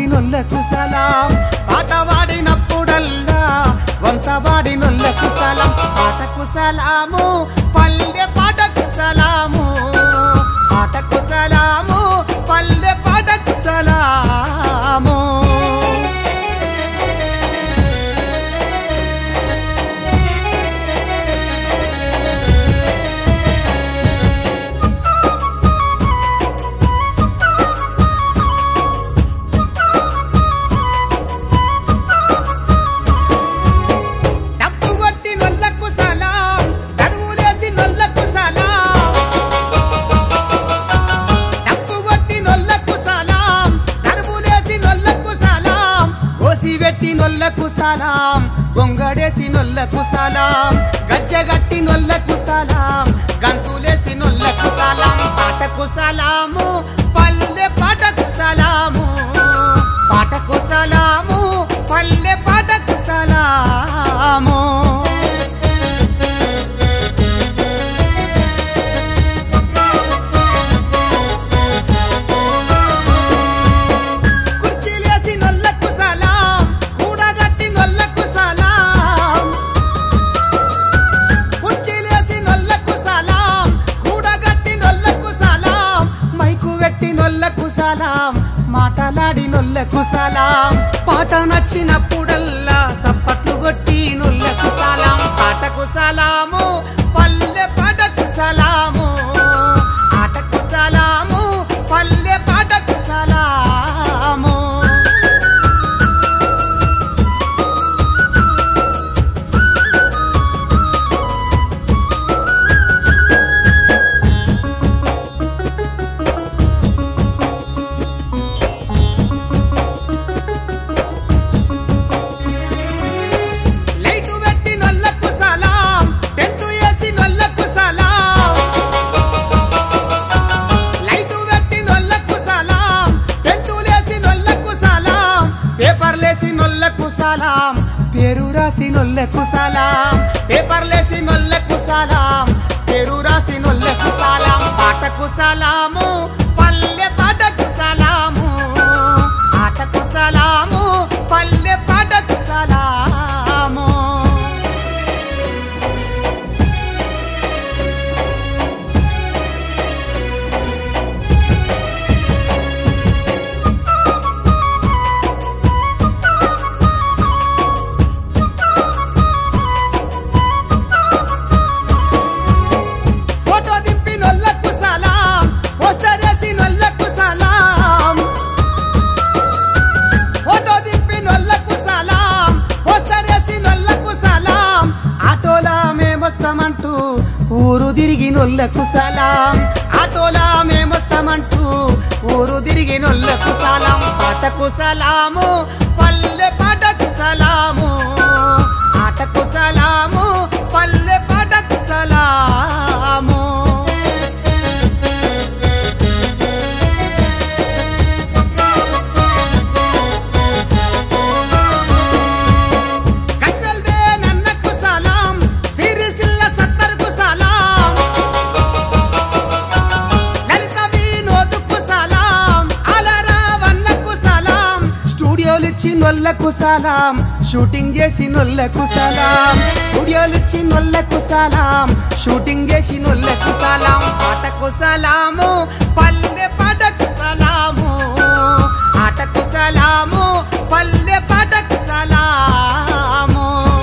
నొల్లకు సలాం పాట వాడినప్పుడల్లా వంత వాడి నొల్లకు సలాం పాటకు సలాము పల్లె పాటకు సలాము పాటకు సలాము పల్లె పాటకు సలాము డబ్బు కొట్టి నొల్లకు సలాం దరువులేసి నొల్లకు సలాం డబ్బు కొట్టి నొల్లకు సలాం దరువులేసి నొల్లకు సలాం కోసి పెట్టి నొల్లకు సలాం గొంగడేసి నొల్లకు సలాం గజ్జగట్టి నొల్లకు సలాం గంతులేసి నొల్లకు సలాం పాటకు సలాము పల్లె పాటకు సలాము పాటకు సలాము పల్లె పాటకు సలాము కుర్చీలేసి నొల్లకు సలాం కూడగట్టి నొల్లకు సలాం కుర్చీలేసి నొల్లకు సలాం కూడగట్టి నొల్లకు సలాం మైకు వెట్టి నొల్లకు సలాం మాటలాడి నొల్లకు సలాం పాట నచ్చినప్పుడల్లా చప్పట్లు కొట్టి నొల్లకు సలాం పాటకు సలాము పల్లె పాటకు సలాము ఆటకు సలాము పల్లె పాటకు సలాము లైటు పెట్టి నొల్లకు సలాం టెంటు వేసి నొల్లకు సలాం లైటు పెట్టి నొల్లకు సలాం టెంటులేసి నొల్లకు సలాం పేపర్లేసి నొల్లకు సలాం పేరు రాసి నొల్లకు సలాం పేపర్లేసి నొల్లకు సలాం పేరు రాసి నొల్లకు సలాం పాటకు సలాము పల్లె పాటకు సలాము ఆటకు సలాము పల్లె పాటకు సలాము ఫోటో దింపి నొల్లకు సలాం పోస్టర్ వేసి నొల్లకు సలాం ఫోటో దింపి నొల్లకు సలాం పోస్టర్ వేసి నొల్లకు సలాం ఆటోలా మేమొస్తామంటూ ఊరు తిరిగి నొల్లకు సలాం ఆటోలా మేమొస్తామంటూ ఊరు తిరిగి నొల్లకు సలాం పాటకు సలాము పల్లె పాటకు సలాము ఆటకు సలాము పల్లె పాటకు సలాము గజ్వెల్వే నన్నకు సలాం సిరిసిల్ల సత్తర్కు సలాం లలిత వినోద్కు సలాం అలరా వన్నకు సలాం స్టూడియోలిచ్చి నొల్లకు సలాం షూటింగ్ చేసి నొల్లకు సలాం స్టూడియోలిచ్చి నొల్లకు సలాం షూటింగ్ చేసి నొల్లకు సలాం పాటకు సలాము పల్లె పాటకు సలాము ఆటకు సలాము పల్లె పాటకు సలాము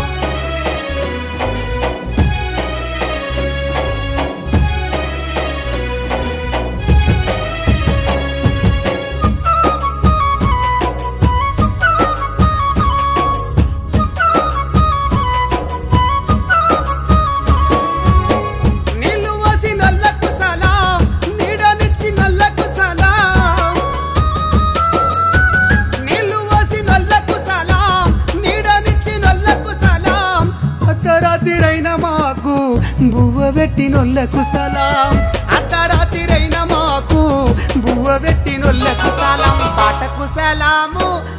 నీళ్ళు పోసి నొల్లకు సలాం నీడనిచ్చి నొల్లకు సలాం నీళ్ళు పోసి నొల్లకు సలాం నీడనిచ్చి నొల్లకు సలాం అర్ధరాత్రిరైన మాకు బువ్వ పెట్టి నొల్లకు సలాం అర్ధరాత్రిరైన మాకు బువ్వ పెట్టి నొల్లకు సలాం పాటకు సలాము